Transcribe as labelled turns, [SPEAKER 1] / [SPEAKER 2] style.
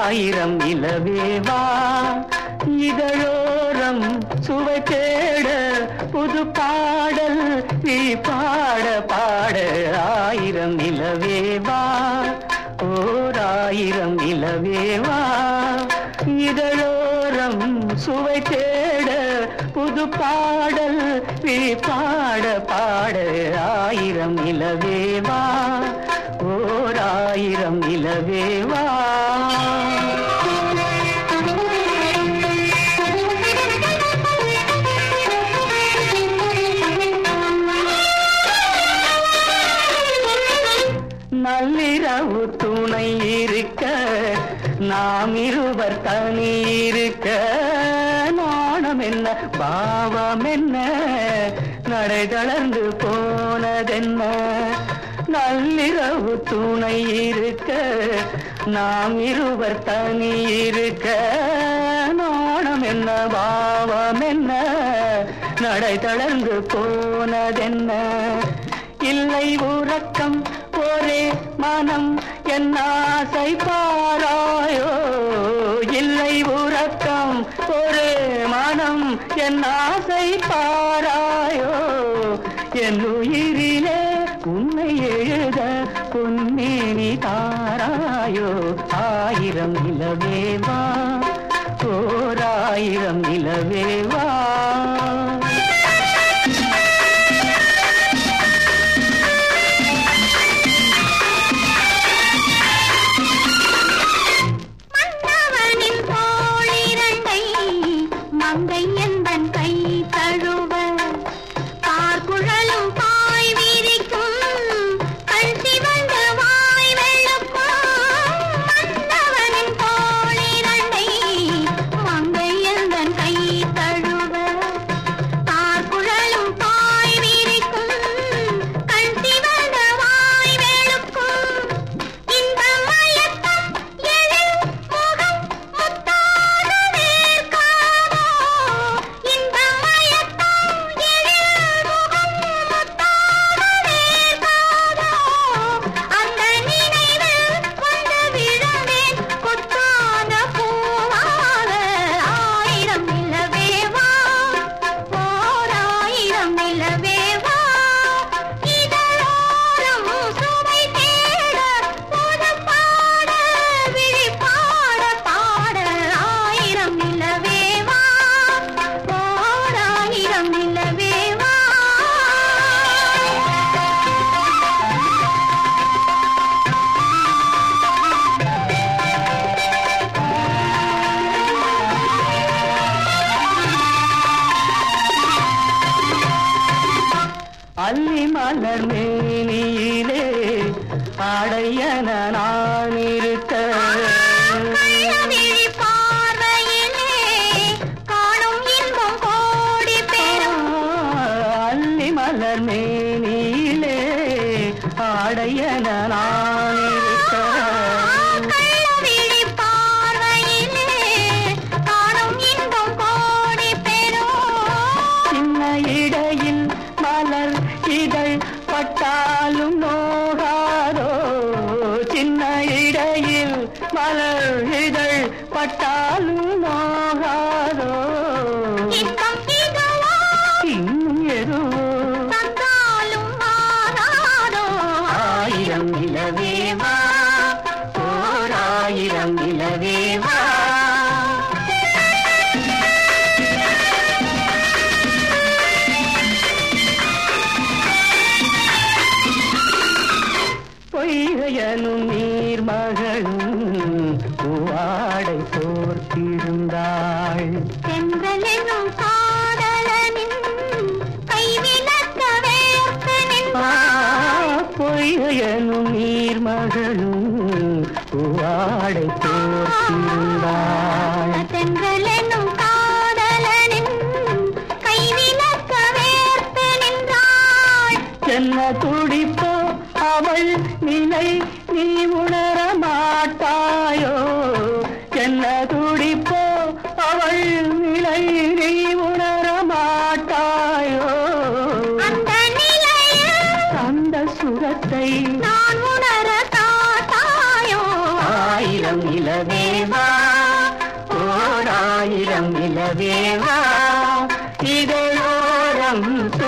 [SPEAKER 1] ஆயிரம் இலவேவா இதழோரம் சுவை தேட புது பாடல் நீ பாட பாட ஆயிரம் இலவேவா ஓர் ஆயிரம் இலவேவா இதழோரம் சுவை தேட புது பாடல் நீ பாட பாட ஆயிரம் இலவேவா ஓர் ஆயிரம் இலவேவா நள்ளிரவு துணை இருக்க நாம் இருவர் தனி இருக்க நாணம் என்ன பாவம் என்ன நடை தளர்ந்து போனதென்ன நள்ளிரவு துணை இருக்க நாம் இருவர் தனி இருக்க நாணம் என்ன பாவம் என்ன நடை தளர்ந்து போனதென்ன இல்லை உறக்கம் ஒரே மனம் என் ஆசை பாராயோ இல்லை உறக்கம் ஒரே மனம் என் ஆசை பாராயோ என் உயிரிலே உன்னை எழுத பொன்னேனி தாராயோ ஆயிரம் நிலவேவா ஓர் ஆயிரம் நிலவேவா
[SPEAKER 2] மன்னவனின் தோளிரண்டை மங்கை என்பன் கை தழுவ பார்க்குழலும் பாய் விரிக்கும் கண் சிவந்த வாய் வெளுக்கும் மன்னவனின் தோளிரண்டை மங்கை என்பன் கை தழுவ பார்க்குழலும் பாய் விரிக்கும் கண் சிவந்த வாய் வெளுக்கும் இந்த மயக்கம் எழில் முகம் முத்தான வேர்க்காமோ இந்த மயக்கம் எழில் முகம் முத்தான வேர்க்காமோ அந்த நினைவில் வந்து விழுந்தேன் கொத்தான பூவாக ஆயிரம் நிலவேவா ஓர் ஆயிரம் நிலவேவா இதழோரம் சுவை தேட புது பாட விழி பாட பாட ஆயிரம் நிலவேவா ஓர் ஆயிரம் நிலவேவா
[SPEAKER 1] அள்ளி மலர் மேனியிலே ஆடையன நான் இருக்க
[SPEAKER 2] கள்ளவிழி பார்வையிலே காணும் இன்பம் கோடி பெறும்
[SPEAKER 1] அள்ளி மலர் மேனியிலே ஆடையன நான் இருக்க
[SPEAKER 2] கள்ளவிழி பார்வையிலே காணும் இன்பம் கோடி பெறும்
[SPEAKER 1] சின்ன இடையில் மலர் இதழ் பட்டாலும் நோகாதோ சின்ன இடையில் மலர் இதழ் பட்டாலும் நோகாதோ
[SPEAKER 2] இன்பம் இதுவோ
[SPEAKER 1] இன்னும் எதுவோ
[SPEAKER 2] தந்தாலும் மாறாதோ
[SPEAKER 1] ஆயிரம் இலவேவா ஓர் ஆயிரம் இலவேவா பொய்கையனும் நீர்மகளும் பூவாடை போர்த்திருந்தாள்
[SPEAKER 2] சென்றலெனும் காதலனின் கைவிலக்க வேர்த்து நின்றாள்
[SPEAKER 1] பொய்கையனும் நீர்மகளும் பூவாடை போர்த்திருந்தாள்
[SPEAKER 2] சென்றலெனும் காதலனின் கைவிலக்க வேர்த்து நின்றாள்
[SPEAKER 1] என்ன துடிப்போ அவள் நிலை நீ உணர மாட்டாயோ என்ன துடிப்போ அவள் நிலை நீ உணர மாட்டாயோ
[SPEAKER 2] அந்த நிலையில்
[SPEAKER 1] அந்த சுரத்தை
[SPEAKER 2] நான் உணர தாத்தாயோ
[SPEAKER 1] ஆயிரம் ஓராயிரம் நிலவேவா ஓராயிரம் நிலவேவா இதழோரம்